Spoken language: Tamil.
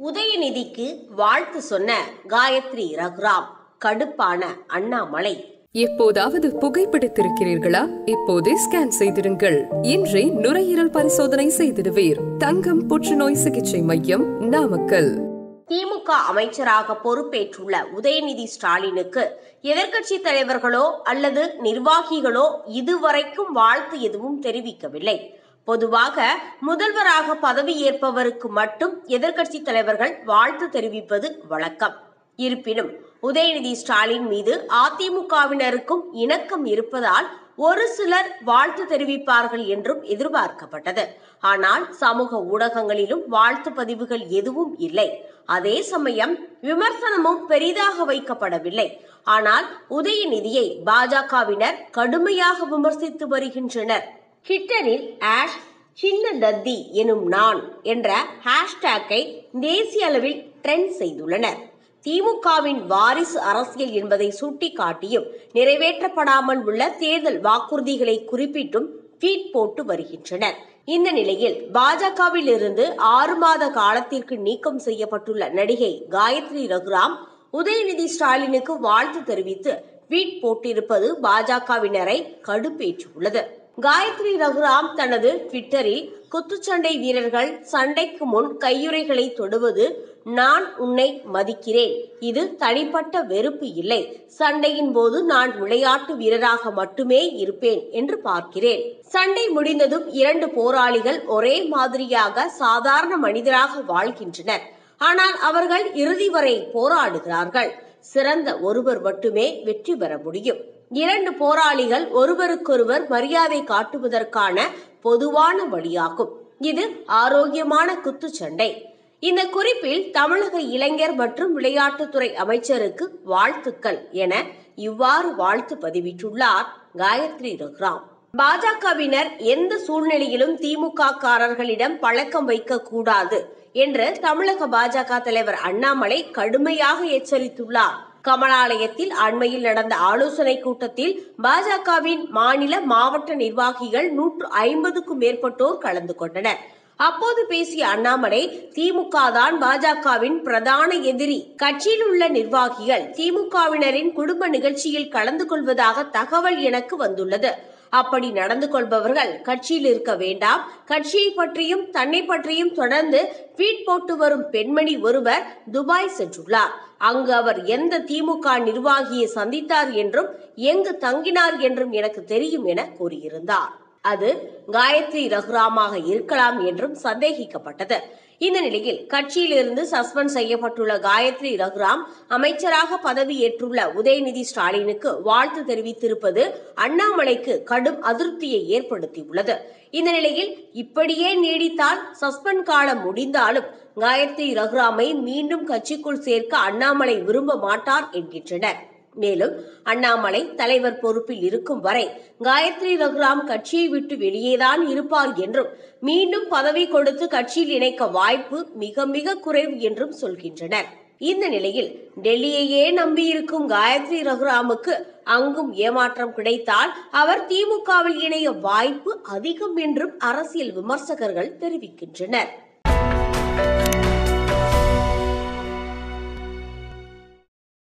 உதயநிதிக்கு வாழ்த்து சொன்ன காயத்ரி ரகுராம் கடுப்பான அண்ணாமலை எப்போதாவது புகைப்பிடித்திருக்கிறீர்களா இப்போதே ஸ்கேன் செய்திருங்கள் இன்றே நுரையீரல் பரிசோதனை செய்திடுவீர் தங்கம் புற்றுநோய் சிகிச்சை மையம் நாமக்கல் திமுக அமைச்சராக பொறுப்பேற்றுள்ள உதயநிதி ஸ்டாலினுக்கு எதிர்க்கட்சி தலைவர்களோ அல்லது நிர்வாகிகளோ இதுவரைக்கும் வாழ்த்து எதுவும் தெரிவிக்கவில்லை பொதுவாக முதல்வராக பதவியேற்பவருக்கு மட்டும் எதிர்க்கட்சி தலைவர்கள் வாழ்த்து தெரிவிப்பது வழக்கம் இருப்பினும் உதயநிதி ஸ்டாலின் மீது அதிமுகவினருக்கும் இணக்கம் இருப்பதால் ஒரு சிலர் வாழ்த்து தெரிவிப்பார்கள் என்றும் எதிர்பார்க்கப்பட்டது ஆனால் சமூக ஊடகங்களிலும் வாழ்த்து பதிவுகள் எதுவும் இல்லை அதே சமயம் விமர்சனமும் பெரிதாக வைக்கப்படவில்லை ஆனால் உதயநிதியை பாஜகவினர் கடுமையாக விமர்சித்து வருகின்றனர் ட்விட்டரில் ஆஷ் சின்ன தத்தி எனும் நான் என்ற ஹேஷ்டேக்கை தேசிய அளவில் ட்ரெண்ட் செய்துள்ளனர் திமுகவின் வாரிசு அரசியல் என்பதை சுட்டிக்காட்டியும் நிறைவேற்றப்படாமல் உள்ள தேர்தல் வாக்குறுதிகளை குறிப்பிட்டும் ட்வீட் போட்டு வருகின்றனர் இந்த நிலையில் பாஜகவில் இருந்து ஆறு மாத காலத்திற்கு நீக்கம் செய்யப்பட்டுள்ள நடிகை காயத்ரி ரகுராம் உதயநிதி ஸ்டாலினுக்கு வாழ்த்து தெரிவித்து ட்வீட் போட்டிருப்பது பாஜகவினரை கடுப்பேற்றியுள்ளது காயத்ரி ரகுராம் தனது ட்விட்டரில் குத்துச்சண்டை வீரர்கள் சண்டைக்கு முன் கையுறைகளை தொடுவது நான் உன்னை மதிக்கிறேன் இது தனிப்பட்ட வெறுப்பு இல்லை சண்டையின் போது நான் விளையாட்டு வீரராக மட்டுமே இருப்பேன் என்று பார்க்கிறேன் சண்டை முடிந்ததும் இரண்டு போராளிகள் ஒரே மாதிரியாக சாதாரண மனிதராக வாழ்கின்றனர் ஆனால் அவர்கள் இறுதி வரை போராடுகிறார்கள் சிறந்த ஒருவர் மட்டுமே வெற்றி பெற முடியும் இரண்டு போராளிகள் ஒருவருக்கொருவர் மரியாதை காட்டுவதற்கான பொதுவான வழியாகும் இது ஆரோக்கியமான குத்துச்சண்டை இந்த குறிப்பில் தமிழக இளைஞர் மற்றும் விளையாட்டுத்துறை அமைச்சருக்கு வாழ்த்துக்கள் என இவ்வாறு வாழ்த்து பதிவிட்டுள்ளார் காயத்ரி ரகுராம் பாஜகவினர் எந்த சூழ்நிலையிலும் திமுக காரர்களிடம் பழக்கம் வைக்க கூடாது என்று தமிழக பாஜக தலைவர் அண்ணாமலை கடுமையாக எச்சரித்துள்ளார் கமலாலயத்தில் அண்மையில் நடந்த ஆலோசனை கூட்டத்தில் பாஜகவின் மாநில மாவட்ட நிர்வாகிகள் நூற்று ஐம்பதுக்கும் மேற்பட்டோர் கலந்து கொண்டனர் அப்போது பேசிய அண்ணாமலை திமுக தான் பாஜகவின் பிரதான எதிரி கட்சியில் உள்ள நிர்வாகிகள் திமுகவினரின் குடும்ப நிகழ்ச்சியில் கலந்து கொள்வதாக தகவல் எனக்கு வந்துள்ளது அப்படி நடந்து கொள்பவர்கள் கட்சியில் இருக்க வேண்டாம் கட்சியை பற்றியும் தன்னை பற்றியும் தொடர்ந்து ட்வீட் போட்டு வரும் பெண்மணி ஒருவர் துபாய் சென்றுள்ளார் அங்கு அவர் எந்த திமுக நிர்வாகியை சந்தித்தார் என்றும் எங்கு தங்கினார் என்றும் எனக்கு தெரியும் என கூறியிருந்தார் அது காயத்ரி ரகுராமாக இருக்கலாம் என்றும் சந்தேகிக்கப்பட்டது இந்த நிலையில் கட்சியிலிருந்து சஸ்பெண்ட் செய்யப்பட்டுள்ள காயத்ரி ரகுராம் அமைச்சராக பதவியேற்றுள்ள உதயநிதி ஸ்டாலினுக்கு வாழ்த்து தெரிவித்திருப்பது அண்ணாமலைக்கு கடும் அதிருப்தியை ஏற்படுத்தியுள்ளது இந்த நிலையில் இப்படியே நீடித்தால் சஸ்பெண்ட் காலம் முடிந்தாலும் காயத்ரி ரகுராமை மீண்டும் கட்சிக்குள் சேர்க்க அண்ணாமலை விரும்ப மாட்டார் என்கின்றனர் மேலும் அண்ணாமலை தலைவர் பொறுப்பில் இருக்கும் வரை காயத்ரி ரகுராம் கட்சியை விட்டு வெளியேதான் இருப்பார் என்றும் மீண்டும் பதவி கொடுத்து கட்சியில் இணைக்க வாய்ப்பு மிக மிக குறைவு என்றும் சொல்கின்றனர் இந்த நிலையில் டெல்லியையே நம்பியிருக்கும் காயத்ரி ரகுராமுக்கு அங்கும் ஏமாற்றம் கிடைத்தால் அவர் திமுகவில் இணைய வாய்ப்பு அதிகம் என்றும் அரசியல் விமர்சகர்கள் தெரிவிக்கின்றனர்